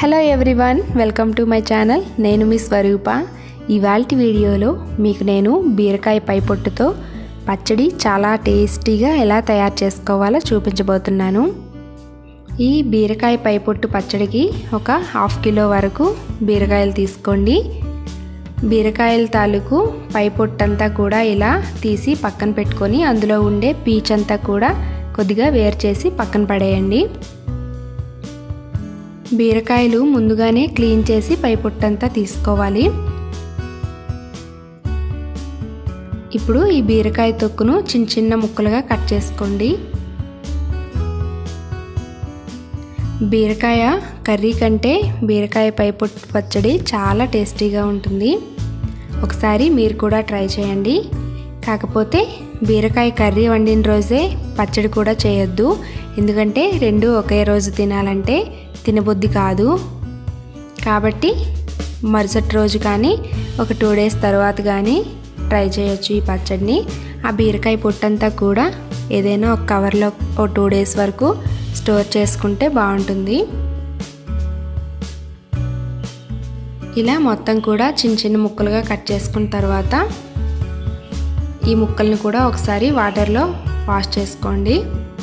hello everyone welcome to my channel నేను మీ స్వరూప ఇవాళ వీడియోలో మీకు నేను బీరకాయ పైపొట్టుతో పచ్చడి చాలా టేస్టీగా ఎలా తయారు చేసుకోవాలో చూపించబోతున్నాను ఈ బీరకాయ పైపొట్టు పచ్చడికి ఒక హాఫ్ కిలో వరకు బీరకాయలు తీసుకోండి బీరకాయల తాలూకు పైపొట్టంతా కూడా ఇలా తీసి పక్కన పెట్టుకొని అందులో ఉండే పీచ్ అంతా కూడా కొద్దిగా వేరు చేసి పక్కన పడేయండి బీరకాయలు ముందుగానే క్లీన్ చేసి పైపొట్టంతా తీసుకోవాలి ఇప్పుడు ఈ బీరకాయ తొక్కును చిన్న చిన్న ముక్కలుగా కట్ చేసుకోండి బీరకాయ కర్రీ కంటే బీరకాయ పైపొట్టు పచ్చడి చాలా టేస్టీగా ఉంటుంది ఒకసారి మీరు కూడా ట్రై చేయండి కాకపోతే బీరకాయ కర్రీ వండిన రోజే పచ్చడి కూడా చేయొద్దు ఎందుకంటే రెండు ఒకే రోజు తినాలంటే తినబుద్ధి కాదు కాబట్టి మరుసటి రోజు కానీ ఒక టూ డేస్ తర్వాత కానీ ట్రై చేయొచ్చు ఈ పచ్చడిని ఆ బీరకాయ పొట్టంతా కూడా ఏదైనా ఒక కవర్లో ఒక టూ డేస్ వరకు స్టోర్ చేసుకుంటే బాగుంటుంది ఇలా మొత్తం కూడా చిన్న చిన్న ముక్కలుగా కట్ చేసుకున్న తర్వాత ఈ ముక్కల్ని కూడా ఒకసారి వాటర్లో వాష్ చేసుకోండి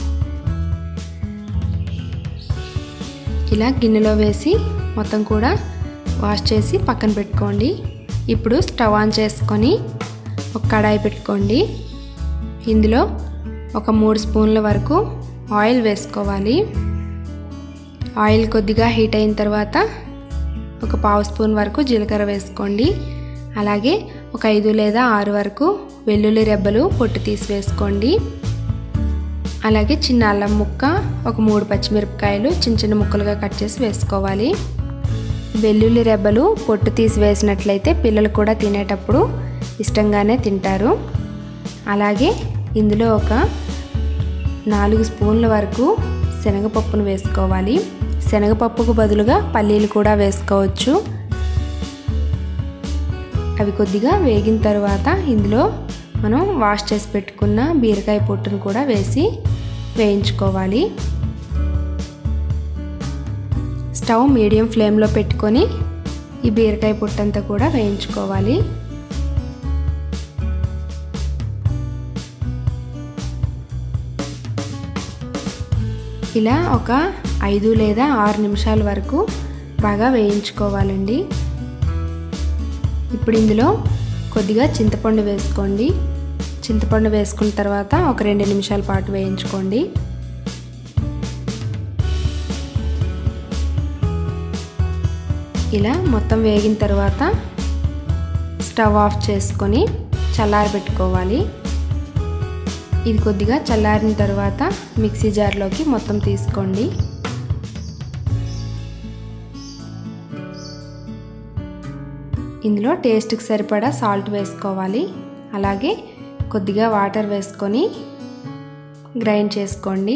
ఇలా గిన్నెలో వేసి మొత్తం కూడా వాష్ చేసి పక్కన పెట్టుకోండి ఇప్పుడు స్టవ్ ఆన్ చేసుకొని ఒక కడాయి పెట్టుకోండి ఇందులో ఒక మూడు స్పూన్ల వరకు ఆయిల్ వేసుకోవాలి ఆయిల్ కొద్దిగా హీట్ అయిన తర్వాత ఒక పావు స్పూన్ వరకు జీలకర్ర వేసుకోండి అలాగే ఒక ఐదు లేదా ఆరు వరకు వెల్లుల్లి రెబ్బలు పొట్టు తీసి వేసుకోండి అలాగే చిన్న అల్లం ముక్క ఒక మూడు పచ్చిమిరపకాయలు చిన్న చిన్న ముక్కలుగా కట్ చేసి వేసుకోవాలి వెల్లుల్లి రెబ్బలు పొట్టు తీసి వేసినట్లయితే పిల్లలు కూడా తినేటప్పుడు ఇష్టంగానే తింటారు అలాగే ఇందులో ఒక నాలుగు స్పూన్ల వరకు శనగపప్పును వేసుకోవాలి శనగపప్పుకు బదులుగా పల్లీలు కూడా వేసుకోవచ్చు అవి కొద్దిగా వేగిన తర్వాత ఇందులో మనం వాష్ చేసి పెట్టుకున్న బీరకాయ పొట్టును కూడా వేసి వేయించుకోవాలి స్టవ్ మీడియం ఫ్లేమ్లో పెట్టుకొని ఈ బీరకాయ పొట్టంతా కూడా వేయించుకోవాలి ఇలా ఒక ఐదు లేదా ఆరు నిమిషాల వరకు బాగా వేయించుకోవాలండి ఇప్పుడు ఇందులో కొద్దిగా చింతపండు వేసుకోండి చింతపండు వేసుకున్న తర్వాత ఒక రెండు నిమిషాల పాటు వేయించుకోండి ఇలా మొత్తం వేగిన తర్వాత స్టవ్ ఆఫ్ చేసుకొని చల్లారబెట్టుకోవాలి ఇది కొద్దిగా చల్లారిన తర్వాత మిక్సీ జార్లోకి మొత్తం తీసుకోండి ఇందులో టేస్ట్కి సరిపడా సాల్ట్ వేసుకోవాలి అలాగే కొద్దిగా వాటర్ వేసుకొని గ్రైండ్ చేసుకోండి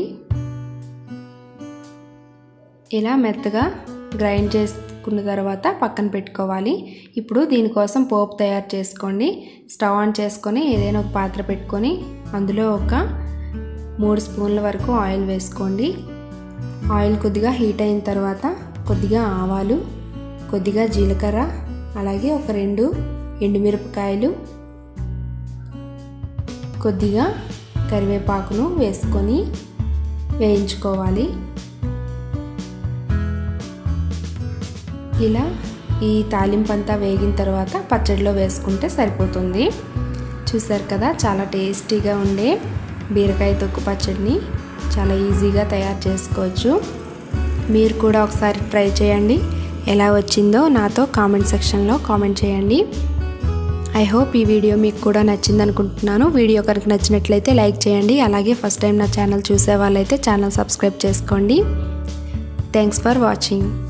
ఇలా మెత్తగా గ్రైండ్ చేసుకున్న తర్వాత పక్కన పెట్టుకోవాలి ఇప్పుడు దీనికోసం పోపు తయారు చేసుకోండి స్టవ్ ఆన్ చేసుకొని ఏదైనా ఒక పాత్ర పెట్టుకొని అందులో ఒక మూడు స్పూన్ల వరకు ఆయిల్ వేసుకోండి ఆయిల్ కొద్దిగా హీట్ అయిన తర్వాత కొద్దిగా ఆవాలు కొద్దిగా జీలకర్ర అలాగే ఒక రెండు ఎండుమిరపకాయలు కొద్దిగా కరివేపాకును వేసుకొని వేయించుకోవాలి ఇలా ఈ తాలింపు అంతా వేగిన తర్వాత పచ్చడిలో వేసుకుంటే సరిపోతుంది చూసారు కదా చాలా టేస్టీగా ఉండే బీరకాయ తొక్కు పచ్చడిని చాలా ఈజీగా తయారు చేసుకోవచ్చు మీరు కూడా ఒకసారి ట్రై చేయండి ఎలా వచ్చిందో నాతో కామెంట్ సెక్షన్లో కామెంట్ చేయండి ఐ హోప్ ఈ వీడియో మీకు కూడా నచ్చింది అనుకుంటున్నాను వీడియో కనుక నచ్చినట్లయితే లైక్ చేయండి అలాగే ఫస్ట్ టైం నా ఛానల్ చూసే వాళ్ళైతే ఛానల్ సబ్స్క్రైబ్ చేసుకోండి థ్యాంక్స్ ఫర్ వాచింగ్